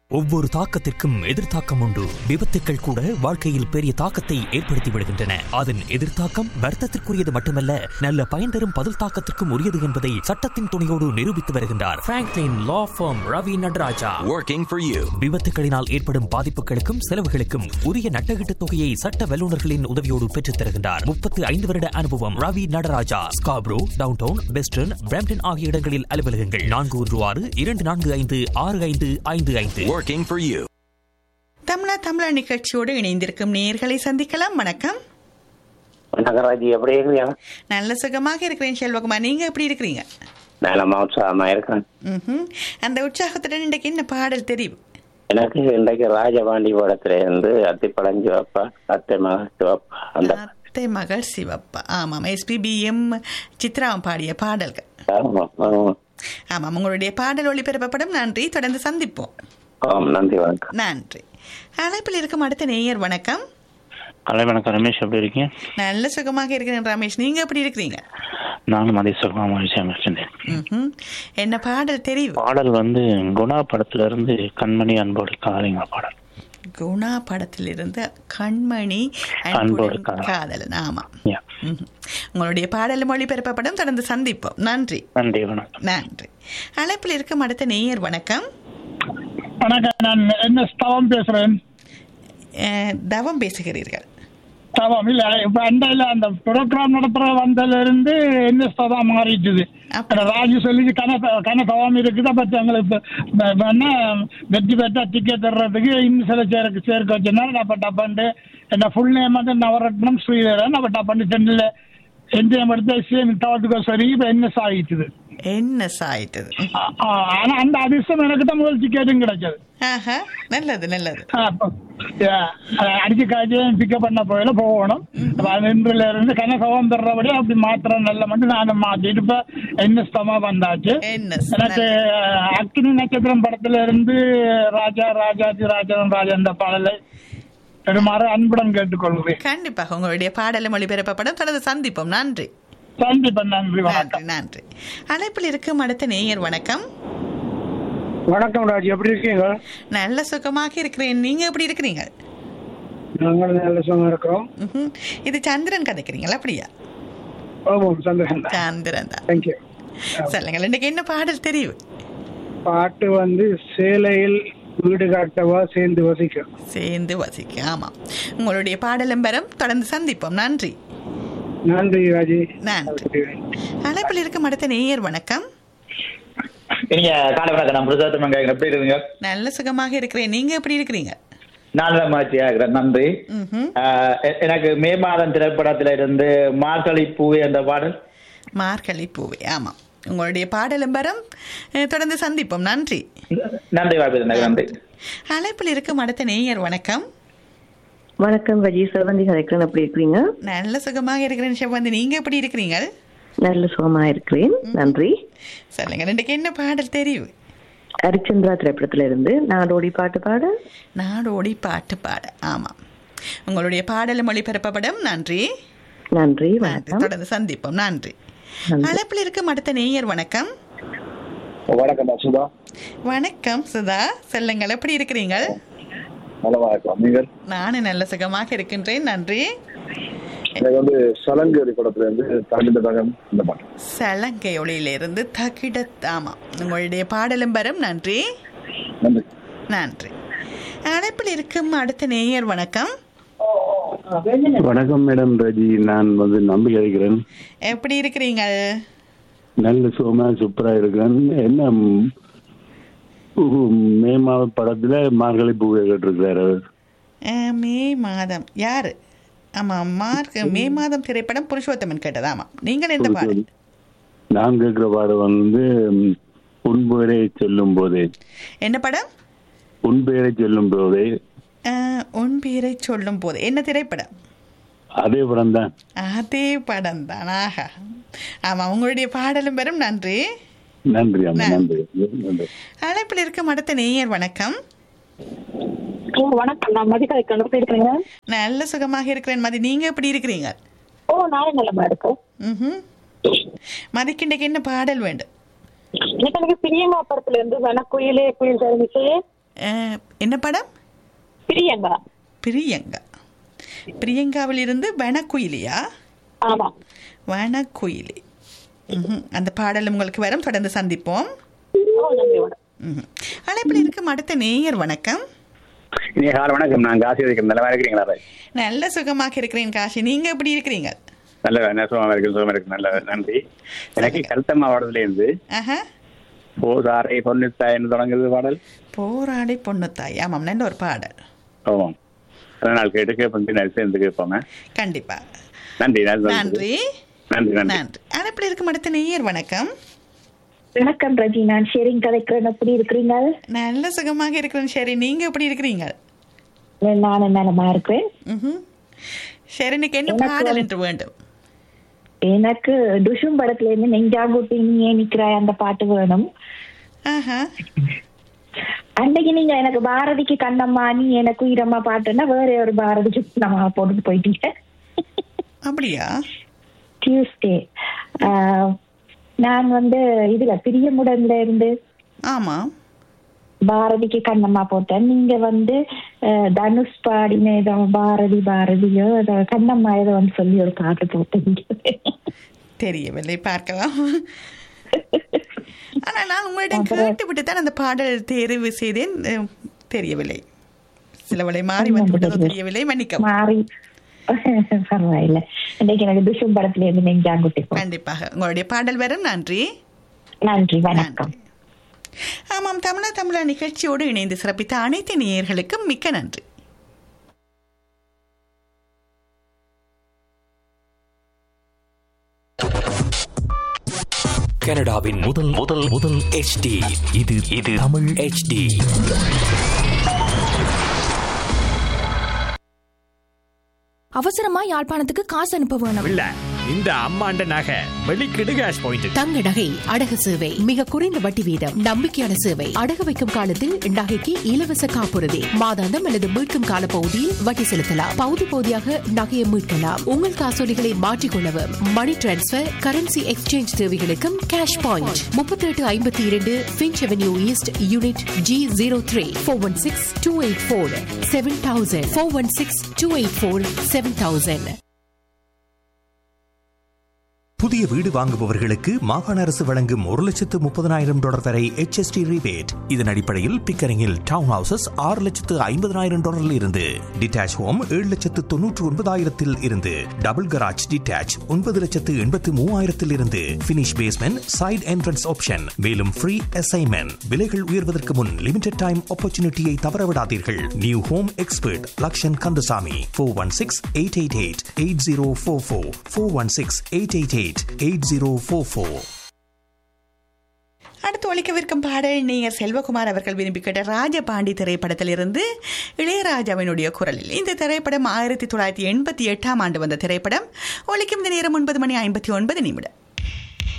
ஒவ்வொரு தாக்கத்திற்கும் எதிர்த்தாக்கம் உண்டு விபத்துக்கள் கூட வாழ்க்கையில் பெரிய தாக்கத்தை ஏற்படுத்தி விடுகின்றன அதன் எதிர்த்தாக்கம் வர்த்தத்திற்குரியது மட்டுமல்ல நல்ல பயன் தரும் பதில் தாக்கத்திற்கும் உரியது என்பதை சட்டத்தின் துணையோடு நிரூபித்து வருகின்றார் Franklin law firm Ravi Nataraja working for you. விபத்துகளினால் ஏற்படும் பாதிப்புகளுக்கும் செலவுகளுக்கும் உரிய நட்டகீட்டு தொகையை சட்ட வல்லுநர்களின் உதவியோடு பெற்றுத் தருகின்றார் முப்பத்து ஐந்து வருட அனுபவம் Ravi Nataraja Scarborough downtown western Brampton ஆகிய இடங்களில் அலுவலகங்கள் நான்கு ஒன்று ஆறு இரண்டு நான்கு ஐந்து ஆறு ஐந்து ஐந்து ஐந்து Working for you. தமிழா தமிழா நிகழ்ச்சியோடு இணைந்திருக்கும் நேயர்களை சந்திக்கலாம் வணக்கம் நகராஜி எப்படி இருக்கிறியா நல்ல சுகமாக இருக்கிறேன் செல்வகுமார் நீங்க எப்படி இருக்கிறீங்க நலமா உற்சாகமா இருக்கேன் ம்ஹும். அந்த உற்சாகத்துடன் இன்றைக்கு என்ன பாடல் தெரியும் எனக்கு இன்றைக்கு ராஜபாண்டி படத்துல இருந்து அத்திப்பழம் சிவப்பா அத்தை மகன் சிவப்பா அந்த அத்தை மகள் சிவப்பா ஆமாம் எஸ்பிபிஎம் சித்ராவும் பாடிய பாடல்கள் ஆமா, ஆமா. ஆமாம் உங்களுடைய பாடல் ஒளிபரப்பப்படும் நன்றி தொடர்ந்து சந்திப்போம் ஆம் நன்றி வணக்கம் நன்றி அழைப்பில் இருக்கும் அடுத்த நேயர் வணக்கம் கலை வணக்கம் ரமேஷ் எப்படி இருக்கீங்க நல்ல சுகமாக இருக்கிறேன் ரமேஷ் நீங்க எப்படி இருக்கிறீங்க நானும் அதே சுகமாக மகிழ்ச்சியாக இருக்கின்றேன் ம்ஹும். என்ன பாடல் தெரியும் பாடல் வந்து குணா படத்துல இருந்து கண்மணி அன்போடு காதலிங்க பாடல் குணா படத்திலிருந்து கண்மணி அன்போடு அன்புடன் காதலன். காதலன் ஆமா Yeah. ம்ஹும். உங்களுடைய பாடல் மொழிபெறப்படும் தொடர்ந்து சந்திப்போம் நன்றி நன்றி வணக்கம் நன்றி அழைப்பில் இருக்கும் அடுத்த நேயர் வணக்கம் வணக்கம் நான் என்ன ஸ்தவம் பேசுறேன் அஹ், தவம் பேசுகிறீர்கள் ஸ்தவம் இல்ல இப்ப அண்டையில அந்த ப்ரோக்ராம் நடத்துற வந்ததுல இருந்து என்ன ஸ்தவம் மாறிட்டுது அப்ப- ராஜு சொல்லி கன கன தவம் இருக்குது அப்ப எங்களுக்கு இப்ப வேணா வெற்றி பெற்றா டிக்கெட் தர்றதுக்கு இன்னும் சில சேர்க்க சேர்க்க வச்சிருந்தாரு நான் டப்பாண்டு என்ன ஃபுல் நேம் வந்து நவரத்னம் ஸ்ரீதரன் அப்ப டப்பாண்டு சென்னில் எந்த எடுத்து சேம் தவத்துக்கு சரி இப்ப என்ன சாகிட்டுது என்ன சாயிட்டது ஆ- ஆ- ஆனா அந்த அதிர்ஷ்டம் எனக்கு தான் முதல் டிக்கெட்டும் கிடைச்சது ஆஹா நல்லது நல்லது அப்ப, ஆ, அடிச்சு காய்ச்சி பிக்கப் பண்ண போயில போகணும் அப்ப அது இன்றுல இருந்து கனசவம் தர்றபடி அப்படி மாத்திரம் நல்ல மட்டும் நான் மாத்திட்டு இப்ப என்ன வந்தாச்சு என்ன எனக்கு அக்னி நட்சத்திரம் படத்துல இருந்து ராஜா ராஜாஜி ராஜன் ராஜா இந்த பாடலை பெருமாறு அன்புடன் கேட்டுக்கொள்கிறேன் கண்டிப்பாக உங்களுடைய பாடல் மொழிபெறப்படும் தொடர்ந்து சந்திப்போம் நன்றி சந்திப்பன் நன்றி நன்றி வணக்கம் நன்றி அழைப்பில் இருக்கும் அடுத்த நேயர் வணக்கம் வணக்கம் ராஜ் எப்படி இருக்கீங்க நல்ல சுகமாக இருக்கிறேன் நீங்க எப்படி இருக்கிறீங்க நாங்களும் நல்ல சுகம் இருக்கிறோம் ம்ஹும். இது சந்திரன் கதைக்கிறீங்களா அப்படியா ஆமாம் சந்தோஷம் சந்திரன் தான் தேங்க்யூ சொல்லுங்கள் இன்னைக்கு என்ன பாடல் தெரியும் பாட்டு வந்து சேலையில் வீடு காட்டவா சேர்ந்து வசிக்கும் சேர்ந்து வசிக்க ஆமாம் உங்களுடைய பாடலும் பெறும் தொடர்ந்து சந்திப்போம் நன்றி நன்றி ராஜி நன்றி அழைப்பில் இருக்கும் அடுத்த நேயர் வணக்கம் நீங்க காலை வணக்கம் நான் புருஷோத்தமன் கேட்கிறேன் எப்படி இருக்குங்க நல்ல சுகமாக இருக்கிறேன் நீங்க எப்படி இருக்கிறீங்க நல்ல மகிழ்ச்சியா இருக்கிறேன் நன்றி ம்ஹும். ஆஹ் எ- எனக்கு மே மாதம் திரைப்படத்துல இருந்து மார்கழி பூவே என்ற பாடல் மார்கழி பூவே ஆமாம் உங்களுடைய பாடலும் பெறும் அஹ், தொடர்ந்து சந்திப்போம் நன்றி நன்றி வாய்ப்பு நன்றி அழைப்பில் இருக்கும் அடுத்த நேயர் வணக்கம் வணக்கம் வஜி சிவந்தி கதைக்கிறேன் எப்படி இருக்கிறீங்க நல்ல சுகமாக இருக்கிறேன் சிவந்தி நீங்க எப்படி இருக்கிறீங்க நல்ல சுகமா இருக்கிறேன் நன்றி சொல்லுங்க ரெண்டுக்கு என்ன பாடல் தெரியும் ஹரிச்சந்திரா திரைப்படத்துல இருந்து நாடோடி பாட்டு பாட நாடோடி பாட்டு பாட ஆமாம் உங்களுடைய பாடல் மொழிபெறப்படும் நன்றி நன்றி நன்றி வணக்கம் தொடர்ந்து சந்திப்போம் நன்றி நன்றி. அழைப்பில் இருக்கும் அடுத்த நேயர் வணக்கம் வணக்கம் சுதா வணக்கம் சுதா சொல்லுங்கள் எப்படி இருக்கிறீங்க நலமா இருக்கலாம் நீங்கள் நானும் நல்ல சுகமாக இருக்கின்றேன் நன்றி எனக்கு வந்து சலங்கேரி படத்துல இருந்து தகுந்த தகம் இந்த பாட்டு சலங்கை ஒளியிலிருந்து தகிட ஆமாம் உங்களுடைய பாடலும் வரும் நன்றி நன்றி நன்றி அழைப்பில் இருக்கும் அடுத்த நேயர் வணக்கம் வணக்கம் மேடம் ரஜி நான் வந்து நம்பி இருக்கிறேன் எப்படி இருக்கிறீங்க நல்ல சுகமா சூப்பரா இருக்கிறேன் என்ன ம், உ- மே மாத படத்துல மார்கழி பூவை கேட்டிருக்கிறாரு அவர் அஹ், மே மாதம் யாரு ஆமாம் மார்க் மே மாதம் திரைப்படம் புருஷோத்தமன் கேட்டது ஆமாம் நீங்கள் எந்த பாடல் நான் கேட்கிற பாடம் வந்து ம், உன் பெயரை சொல்லும் போதே என்ன படம் உன் பெயரை சொல்லும் போதே அஹ், உன் பேரை சொல்லும் போது என்ன திரைப்படம் அதே படம் தான் அதே படம் தான் ஆஹா ஆமாம் உங்களுடைய பாடலும் பெறும் நன்றி நன்றி அம்மா நன்றி. நன்றி நன்றி அழைப்பில் இருக்கும் அடுத்த நேயர் வணக்கம் ஓ வணக்கம் நான் மதிக்கலை எப்படி இருக்கிறீங்க நல்ல சுகமாக இருக்கிறேன் மதி நீங்க எப்படி இருக்கிறீங்க ஓ நானும் நல்லமா இருக்கேன் ம் மதிக்கிண்டைக்கு என்ன பாடல் வேண்டும் எனக்கு எனக்கு பிரியங்கா படத்துல இருந்து வன குயிலே குயில் தருமிசையே அஹ், என்ன படம் பிரியங்கா பிரியங்கா பிரியங்காவில் இருந்து வனக்குயிலியா ஆமா வனக்குயிலி ம்ஹும். அந்த பாடல் உங்களுக்கு வரும் தொடர்ந்து சந்திப்போம் ஓ நன்றி வணக்கம் ம்ஹும். அழைப்பில் இருக்கும் அடுத்த நேயர் வணக்கம் இனி கால வணக்கம் நான் காசி இருக்கிறேன் நல்லா இருக்கிறீங்களா ராஜ்? நல்ல சுகமாக இருக்கிறேன் காஷி நீங்க எப்படி இருக்கிறீங்க நல்ல நல்ல சுகமா இருக்கு சுகமா இருக்கு நல்ல நன்றி எனக்கு கருத்த மாவட்டத்துல இருந்து ஆஹா போசாரை பொன்னித்தாயின்னு தொடங்குது பாடல் போராடி பொண்ணுத்தாய் ஆமாம் நல்ல ஒரு பாடல் ஆமாம் அதனால் கேட்டு கேட்போம் நான் சேர்ந்து கேட்போங்க கண்டிப்பா நன்றி நன்றி நன்றி நன்றி நன்றி நன்றி அழைப்பில் இருக்கும் அடுத்த நேயர் வணக்கம் வணக்கம் ரஜி நான் ஷேரிங் கதைக்கிறேன் எப்படி இருக்கிறீங்க நல்ல சுகமாக இருக்கிறேன் சரி நீங்க எப்படி இருக்கிறீங்க நான் நலமா இருக்கிறேன் ம்ஹும். சரி இன்னைக்கு என்ன எனக்கு பாடல் என்று வேண்டும் எனக்கு டுஷும் படத்துல இருந்து நெஞ்சாங்குட்டி நீ நிக்கிறாய் அந்த பாட்டு வேணும் ஆஹா அன்னைக்கு நீங்க எனக்கு பாரதிக்கு கண்ணம்மா நீ எனக்கு உயிரம்மா பாட்டுன்னா வேற ஒரு பாரதிக்கு நம்ம போட்டுட்டு போயிட்டீங்க அப்படியா டியூஸ்டே நான் வந்து இதுல பிரியமுடன்ல இருந்து ஆமா பாரதிக்கு கண்ணம்மா போட்டேன் நீங்க வந்து அஹ், தனுஷ் பாடின ஏதோ பாரதி பாரதியோ ஏதோ கண்ணம்மா ஏதோ வந்து சொல்லி ஒரு பாட்டு போட்டீங்க தெரியவில்லை பார்க்கலாம் ஆனா நான் உங்களிடம் கேட்டு விட்டு தான் அந்த பாடல் தேர்வு செய்தேன் அஹ், தெரியவில்லை சிலவளை மாறி வந்து விட்டதோ தெரியவில்லை மன்னிக்கவும் மாறி பரவாயில்ல இன்னைக்கு எனக்கு துஷும் படத்துல இருந்து நெஞ்சாங்குட்டி போ கண்டிப்பாக உங்களுடைய பாடல் வரும் நன்றி நன்றி வணக்கம் நன்றி. ஆமாம் தமிழா தமிழா நிகழ்ச்சியோடு இணைந்து சிறப்பித்த அனைத்து நேயர்களுக்கும் மிக்க நன்றி கனடாவின் முதல் முதல் முதல் HD இது இது தமிழ் HD அவசரமா யாழ்ப்பாணத்துக்கு காசு அனுப்ப வேணும் இல்ல இந்த அம்மாண்ட நகை வெளிக்கிடு கேஷ் பாயிண்ட் தங்க நகை அடகு சேவை மிக குறைந்த வட்டி வீதம் நம்பிக்கையான சேவை அடகு வைக்கும் காலத்தில் நகைக்கு இலவச காப்புறுதி மாதாந்தம் அல்லது மீட்கும் கால பகுதியில் வட்டி செலுத்தலாம் பகுதி பகுதியாக நகையை மீட்கலாம் உங்கள் காசோலிகளை மாற்றிக்கொள்ளவும் மணி டிரான்ஸ்பர் கரன்சி எக்ஸ்சேஞ்ச் தேவைகளுக்கும் கேஷ் பாயிண்ட் முப்பத்தி எட்டு ஐம்பத்தி இரண்டு Finch avenue east unit G zero three four one six two eight four seven thousand four one six two eight four seven thousand புதிய வீடு வாங்குபவர்களுக்கு மாகாண அரசு வழங்கும் ஒரு லட்சத்து முப்பதனாயிரம் டாலர் வரை HST rebate இதன் அடிப்படையில் பிக்கரிங்கில் டவுன் ஹவுசஸ் ஆறு லட்சத்து ஐம்பதனாயிரம் டாலரில் இருந்து டிட்டாச் ஹோம் ஏழு லட்சத்து தொன்னூற்று ஒன்பதாயிரத்தில் இருந்து டபுள் கராஜ் டிட்டாச் ஒன்பது லட்சத்து எண்பத்து மூவாயிரத்தில் இருந்து finish basement side entrance option மேலும் ஃப்ரீ அசைன்மெண்ட் விலைகள் உயர்வதற்கு முன் லிமிடெட் டைம் ஆப்பர்ச்சுனிட்டியை தவறவிடாதீர்கள் new home expert Lakshan Kandasamy four one six eight eight eight eight zero four four four one six eight eight eight eight zero four four அடுத்து ஒழிக்கவிருக்கும் பாடல் நீங்கள் செல்வகுமார் அவர்கள் விரும்பி கேட்ட ராஜபாண்டி திரைப்படத்திலிருந்து இளையராஜாவினுடைய குரலில் இந்த திரைப்படம் ஆயிரத்தி தொள்ளாயிரத்தி எண்பத்தி எட்டாம் ஆண்டு வந்த திரைப்படம் ஒழிக்கும் இந்த நேரம் ஒன்பது மணி ஐம்பத்தி ஒன்பது நிமிடம்